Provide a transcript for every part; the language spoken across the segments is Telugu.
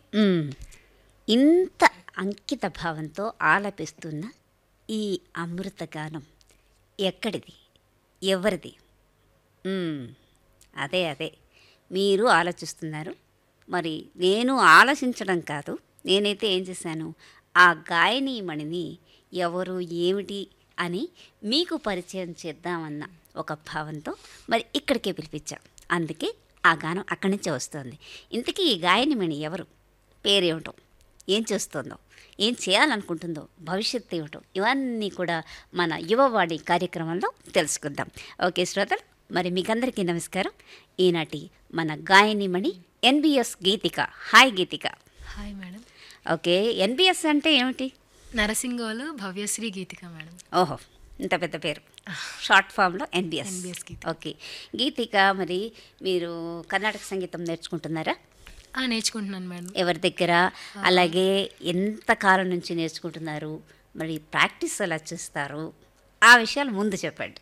మ్మ్. ఇంత అంకిత భావంతో ఆలపిస్తున్న ఈ అమృతగానం ఎక్కడిది ఎవరిది మ్మ్. అదే అదే మీరు ఆలోచిస్తున్నారు మరి నేను ఆలోచించడం కాదు నేనైతే ఏం చేశాను ఆ గాయనీమణిని ఎవరు ఏమిటి అని మీకు పరిచయం చేద్దామన్న ఒక భావంతో మరి ఇక్కడికే పిలిపించాం అందుకే ఆ గానం అక్కడి నుంచే వస్తుంది ఇంతకీ ఈ గాయనిమణి ఎవరు పేరేమిటో ఏం చేస్తుందో ఏం చేయాలనుకుంటుందో భవిష్యత్తు ఏమిటో ఇవన్నీ కూడా మన యువవాణి కార్యక్రమంలో తెలుసుకుందాం ఓకే శ్రోతలు మరి మీకందరికీ నమస్కారం ఈనాటి మన గాయనిమణి NBS Geethika hi Geethika hi madam okay NBS అంటే ఏమిటి నరసింగోలు భవ్యశ్రీ గీతిక మేడం ఓహో ఇంత పెద్ద పేరు షార్ట్ ఫామ్లో NBS NBS Geethika. Okay Geethika మరి మీరు కర్ణాటక సంగీతం నేర్చుకుంటున్నారా ఆ, నేర్చుకుంటున్నాను మేడం ఎవరి దగ్గర అలాగే ఎంత కాలం నుంచి నేర్చుకుంటున్నారు మరి ప్రాక్టీస్ ఎలా చేస్తారు ఆ విషయాలు ముందు చెప్పండి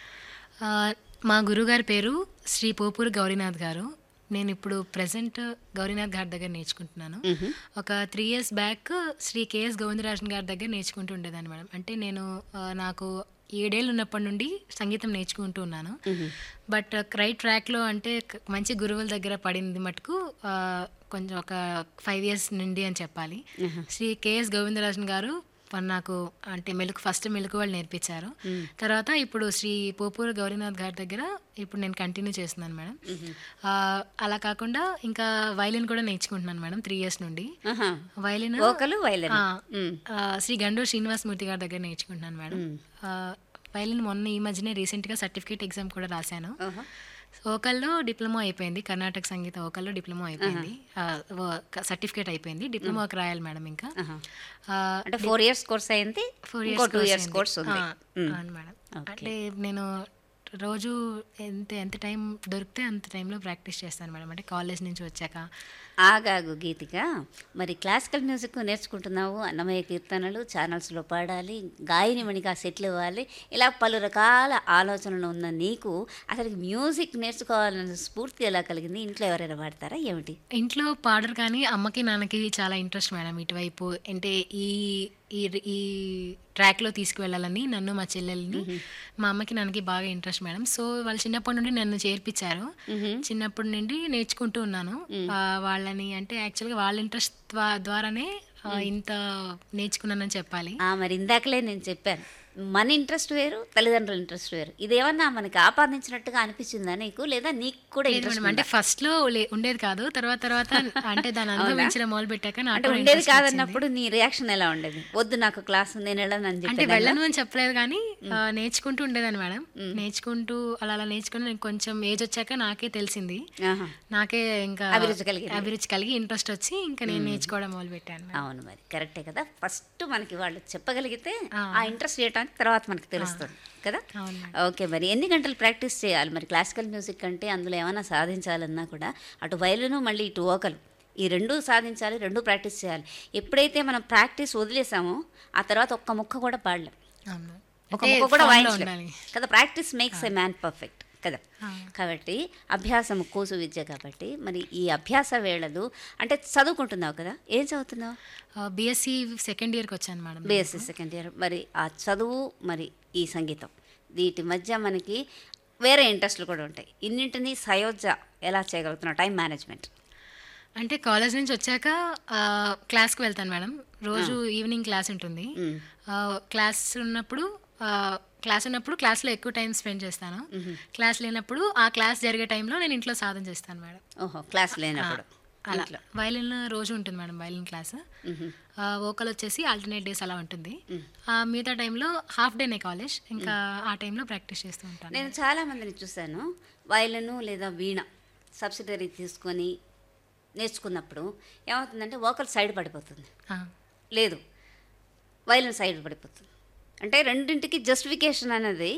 ఆ, మా గురుగారి పేరు శ్రీ పోపూరు గౌరీనాథ్ గారు నేను ఇప్పుడు ప్రజెంట్ గౌరీనాథ్ గారి దగ్గర నేర్చుకుంటున్నాను ఒక three years back Shri KS Govindarajan గారి దగ్గర నేర్చుకుంటూ ఉండేదాన్ని మేడం అంటే నేను ఆ, నాకు ఏడేళ్ళు ఉన్నప్పటి నుండి సంగీతం నేర్చుకుంటూ ఉన్నాను బట్ రైట్ ట్రాక్లో అంటే క- మంచి గురువుల దగ్గర పడింది మటుకు ఆ, కొంచెం ఒక ఫైవ్ ఇయర్స్ నుండి అని చెప్పాలి శ్రీ కేఎస్ గోవిందరాజన్ గారు ప- నాకు అంటే మెలకు ఫస్ట్ మెలకు వాళ్ళు నేర్పించారు తర్వాత ఇప్పుడు శ్రీ పోపూరు గౌరీనాథ్ గారి దగ్గర ఇప్పుడు నేను కంటిన్యూ చేస్తున్నాను మేడం ఆ, అలా కాకుండా ఇంకా వైలిన్ కూడా నేర్చుకుంటున్నాను మేడం త్రీ ఇయర్స్ నుండి ఆహా. వైలిన్ వోకలు వైలిన్ ఆ, మ్మ్. ఆ, శ్రీ గండూరు శ్రీనివాసమూర్తి గారి దగ్గర నేర్చుకుంటున్నాను మేడం ఆ, వైలిన్ మొన్న ఈ మధ్యనే రీసెంట్గా సర్టిఫికేట్ ఎగ్జామ్ కూడా రాశాను ఓహో. ఓకల్లో డిప్లొమా అయిపోయింది కర్ణాటక సంగీత ఓకల్లో డిప్లొమా అయిపోయింది సర్టిఫికేట్ అయిపోయింది డిప్లొమాకి రాయాలి మేడం ఇంకా ఆహా. ఆ, అంటే ఫోర్ ఇయర్స్ కోర్స్ అయింది ఫోర్ ఇంకో ఇయర్స్ టూ ఇయర్స్ కోర్స్ ఉంది అవును మేడం Okay. అంటే నేను రోజు ఎంత ఎంత టైం దొరికితే అంత టైంలో ప్రాక్టీస్ చేస్తాను మేడం అంటే కాలేజ్ నుంచి వచ్చాక ఆగాగు గీతిక మరి క్లాసికల్ మ్యూజిక్ నేర్చుకుంటున్నావు అన్నమయ్య కీర్తనలు ఛానల్స్లో పాడాలి గాయనిమణిగా సెటిల్ ఇవ్వాలి ఇలా పలు రకాల ఆలోచనలు ఉన్న నీకు అసలు మ్యూజిక్ నేర్చుకోవాలన్న స్ఫూర్తి ఎలా కలిగింది ఇంట్లో ఎవరైనా పాడతారా ఏమిటి ఇంట్లో పాడరు కానీ అమ్మకి నాన్నకి చాలా ఇంట్రెస్ట్ మేడం ఇటువైపు అంటే ఈ ఈ ఈ ట్రాక్లో తీసుకువెళ్ళాలని నన్ను మా చెల్లెల్ని మా అమ్మకి నాన్నకి బాగా ఇంట్రెస్ట్ మేడం సో వాళ్ళు చిన్నప్పటి నుండి నన్ను చేర్పించారు చిన్నప్పటి నుండి నేర్చుకుంటూ ఉన్నాను ఆ, వాళ్ళని అంటే యాక్చువల్గా వాళ్ళ ఇంట్రెస్ట్ ద్వారానే ఆ, ఇంత నేర్చుకున్నానని చెప్పాలి ఆ, మరి ఇందాకలే నేను చెప్పాను మన ఇంట్రెస్ట్ వేరు తల్లిదండ్రుల ఇంట్రెస్ట్ వేరు ఇదేమన్నా మనకి ఆపాదించినట్టుగా అనిపించిందా నీకు లేదా నీకు కూడా లేదు ఇంట్రెస్ట్ మేడం అంటే ఫస్ట్ లో లే- ఉండేది కాదు తర్వాత తర్వాత అంటే దాన్ని అనుభవించడం మొదలు పెట్టాక నాకు అంటే కూడా ఉండేది interest వచ్చింది. కాదన్నప్పుడు నీ రియాక్షన్ ఎలా ఉండేది వద్దు నాకు క్లాస్ నేను వెళ్ళను అని అంటే చెప్పి వెళ్ళను అని చెప్పలేదు కానీ ఆ, నేర్చుకుంటూ ఉండేదాన్ని మేడం నేర్చుకుంటూ అలా అలా నేర్చుకుని నేను కొంచెం ఏజ్ వచ్చాక నాకే తెలిసింది ఆహా. నాకే ఇంకా అభిరుచి కలిగింది. అభిరుచి కలిగి ఇంట్రెస్ట్ వచ్చి ఇంకా నేను నేర్చుకోవడం మొదలు పెట్టాను మేడం. అవును మరి కరెక్టే కదా ఫస్ట్ మనకి వాళ్ళు చెప్పగలిగితే ఆ ఇంట్రెస్ట్ చేయడానికి తర్వాత మనకి తెలుస్తుంది కదా అవును మేడం. ఓకే మరి ఎన్ని గంటలు ప్రాక్టీస్ చేయాలి మరి క్లాసికల్ మ్యూజిక్ అంటే అందులో ఏమైనా సాధించాలన్నా కూడా అటు వైలును మళ్ళీ ఇటు ఓకలు ఈ రెండు సాధించాలి రెండు ప్రాక్టీస్ చేయాలి ఎప్పుడైతే మనం ప్రాక్టీస్ వదిలేసామో ఆ తర్వాత ఒక్క ముక్క కూడా పాడలేం అవును ఒక అంటే ముక్క కూడా form లో వాయించలేం ఉండాలి కదా practice makes a man perfect కదా ఆ. కాబట్టి అభ్యాసం కూసు విద్య కాబట్టి మరి ఈ అభ్యాస వేళలు అంటే చదువుకుంటున్నావు కదా ఏం చదువుతున్నావు బిఎస్సి సెకండ్ ఇయర్కి వచ్చాను మేడం బీఎస్సీ సెకండ్ ఇయర్ మరి ఆ చదువు మరి ఈ సంగీతం వీటి మధ్య మనకి వేరే ఇంట్రెస్ట్లు కూడా ఉంటాయి ఇన్నింటినీ సయోధ్య ఎలా చేయగలుగుతున్నావు టైం మేనేజ్మెంట్ అంటే కాలేజ్ నుంచి వచ్చాక ఆ, క్లాస్కి వెళ్తాను మేడం రోజు ఈవినింగ్ క్లాస్ ఉంటుంది ఆ, క్లాస్ ఉన్నప్పుడు ఆ, క్లాస్ ఉన్నప్పుడు క్లాస్లో ఎక్కువ టైం స్పెండ్ చేస్తాను క్లాస్ లేనప్పుడు ఆ క్లాస్ జరిగే టైంలో నేను ఇంట్లో సాధన చేస్తాను మేడం ఓహో క్లాస్ లేనప్పుడు అలా వైలిన్ రోజు ఉంటుంది మేడం వైలిన్ క్లాస్ వోకల్ వచ్చేసి ఆల్టర్నేట్ డేస్ అలా ఉంటుంది ఆ, మిగతా టైంలో హాఫ్ డేనే కాలేజ్ ఇంకా ఆ టైంలో ప్రాక్టీస్ చేస్తూ ఉంటాను నేను చాలా మందిని చూశాను వయలను లేదా వీణ సబ్సిడరీ తీసుకొని నేర్చుకున్నప్పుడు ఏమవుతుందంటే వోకల్ సైడ్ పడిపోతుంది ఆ, లేదు వైలెన్ సైడ్ పడిపోతుంది అంటే రెండింటికి జస్టిఫికేషన్ అనేది